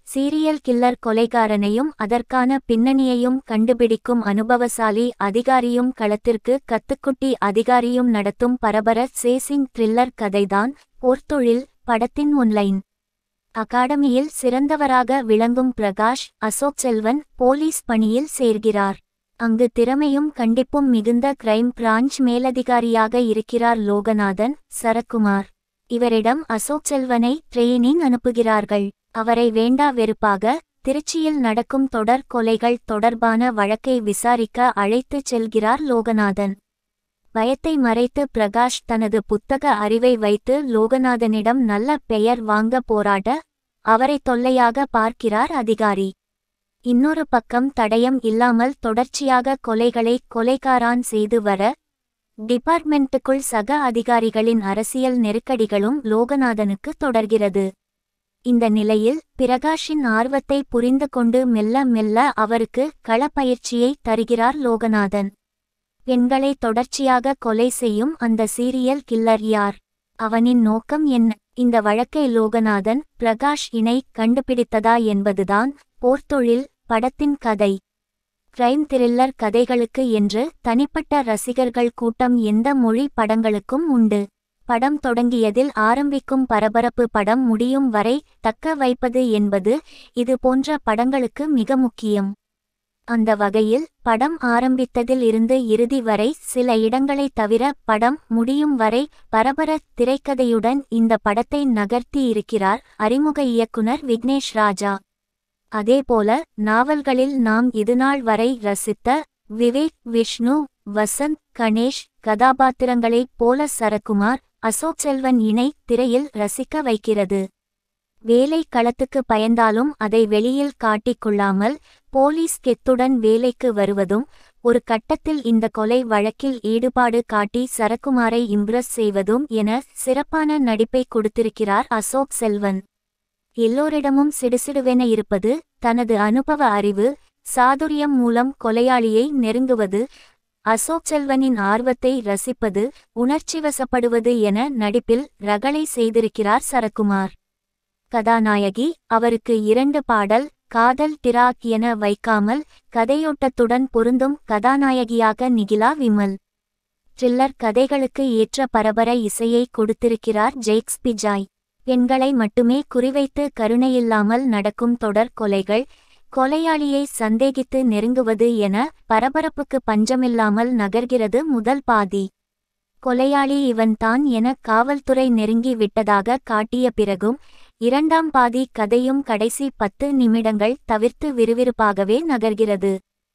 serial killer கொலைகாரனையும் அதற்கான பின்னணியையும் கண்டுபிடிக்கும் அனுபவசாலி அதிகாரியும் களத்திற்கு கத்துக்குட்டி அதிகாரியும் நடத்தும் பரபர சேசிங் த்ரில்லர் கதைதான் போர்த்தொழில் படத்தின் ஒன்லைன் அகாடமியில் சிறந்தவராக விளங்கும் பிரகாஷ் அசோக் செல்வன் போலீஸ் பணியில் சேர்கிறார் அங்கு திறமையும் கண்டிப்பும் மிகுந்த கிரைம் பிரான்ச் மேலதிகாரியாக இருக்கிறார் லோகநாதன் சரத்குமார் இவரிடம் அசோக் செல்வனை ட்ரெயினிங் அனுப்புகிறார்கள் அவரை வேண்டா வெறுப்பாக திருச்சியில் நடக்கும் தொடர் கொலைகள் தொடர்பான வழக்கை விசாரிக்க அழைத்துச் செல்கிறார் லோகநாதன் பயத்தை மறைத்து பிரகாஷ் தனது புத்தக அறிவை வைத்து லோகநாதனிடம் நல்ல பெயர் வாங்க போராட அவரை தொல்லையாக பார்க்கிறார் அதிகாரி இன்னொரு பக்கம் தடயம் இல்லாமல் தொடர்ச்சியாக கொலைகளை கொலைகாரான் செய்து வர டிபார்ட்மெண்ட்டுக்குள் சக அதிகாரிகளின் அரசியல் நெருக்கடிகளும் லோகநாதனுக்கு தொடர்கிறது இந்த நிலையில் பிரகாஷின் ஆர்வத்தை புரிந்து கொண்டு மெல்ல மெல்ல அவருக்கு களப்பயிற்சியை தருகிறார் லோகநாதன் பெண்களை தொடர்ச்சியாக கொலை செய்யும் அந்த சீரியல் கில்லர் யார் அவனின் நோக்கம் என்ன இந்த வழக்கை லோகநாதன் பிரகாஷ் இணை கண்டுபிடித்ததா என்பதுதான் போர்த்தொழில் படத்தின் கதை கிரைம் த்ரில்லர் கதைகளுக்கு என்று தனிப்பட்ட ரசிகர்கள் கூட்டம் எந்த மொழி படங்களுக்கும் உண்டு படம் தொடங்கியதில் ஆரம்பிக்கும் பரபரப்பு படம் முடியும் வரை தக்க வைப்பது என்பது இது போன்ற படங்களுக்கு மிக முக்கியம் அந்த வகையில் படம் ஆரம்பித்ததில் இருந்து இறுதி வரை சில இடங்களை தவிர படம் முடியும் வரை பரபர திரைக்கதையுடன் இந்த படத்தை நகர்த்தி இருக்கிறார் அறிமுக இயக்குனர் விக்னேஷ் ராஜா அதேபோல நாவல்களில் நாம் இதுநாள் வரை ரசித்த விவேக் விஷ்ணு வசந்த் கணேஷ் கதாபாத்திரங்களைப் போல சரக்குமார் அசோக் செல்வன் இணை திரையில் ரசிக்க வைக்கிறது வேலை களத்துக்கு பயந்தாலும் அதை வெளியில் காட்டிக் கொள்ளாமல் போலீஸ் கெத்துடன் வேலைக்கு வருவதும் ஒரு கட்டத்தில் இந்த கொலை வழக்கில் ஈடுபாடு காட்டி சரக்குமாரை இம்ப்ரெஸ் செய்வதும் என சிறப்பான நடிப்பை கொடுத்திருக்கிறார் அசோக் செல்வன் எல்லோரிடமும் சிடுசிடுவென இருப்பது தனது அனுபவ அறிவு சாதுரியம் மூலம் கொலையாளியை நெருங்குவது அசோக் செல்வனின் ஆர்வத்தை ரசிப்பது உணர்ச்சிவசப்படுவது என நடிப்பில் ரகளை செய்திருக்கிறார் சரக்குமார் கதாநாயகி அவருக்கு இரண்டு பாடல் காதல் டிராக் என வைக்காமல் கதையோட்டத்துடன் பொருந்தும் கதாநாயகியாக நிகிலா விமல் த்ரில்லர் கதைகளுக்கு ஏற்ற பரபர இசையை கொடுத்திருக்கிறார் ஜெய்க்ஸ் பிஜாய் பெண்களை மட்டுமே குறிவைத்து கருணையில்லாமல் நடக்கும் தொடர் கொலைகள் கொலையாளியை சந்தேகித்து நெருங்குவது என பரபரப்புக்கு பஞ்சமில்லாமல் நகர்கிறது முதல் பாதி கொலையாளி இவன்தான் என காவல்துறை நெருங்கி விட்டதாக காட்டிய பிறகும் இரண்டாம் பாதி கதையும் கடைசி பத்து நிமிடங்கள் தவிர்த்து விறுவிறுப்பாகவே நகர்கிறது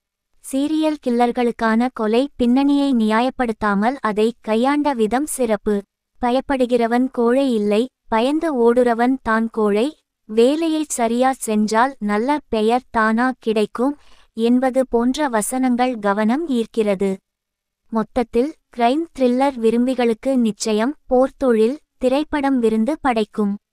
சீரியல் கில்லர்களுக்கான கொலை பின்னணியை நியாயப்படுத்தாமல் அதை கையாண்ட விதம் சிறப்பு பயப்படுகிறவன் கோழை இல்லை பயந்து ஓடுறவன் தான் கோழை வேலையைச் சரியா செஞ்சால் நல்ல பெயர் தானா கிடைக்கும் என்பது போன்ற வசனங்கள் கவனம் ஈர்க்கிறது மொத்தத்தில் கிரைம் த்ரில்லர் விரும்பிகளுக்கு நிச்சயம் போர்த்தொழில் திரைப்படம் விருந்து படைக்கும்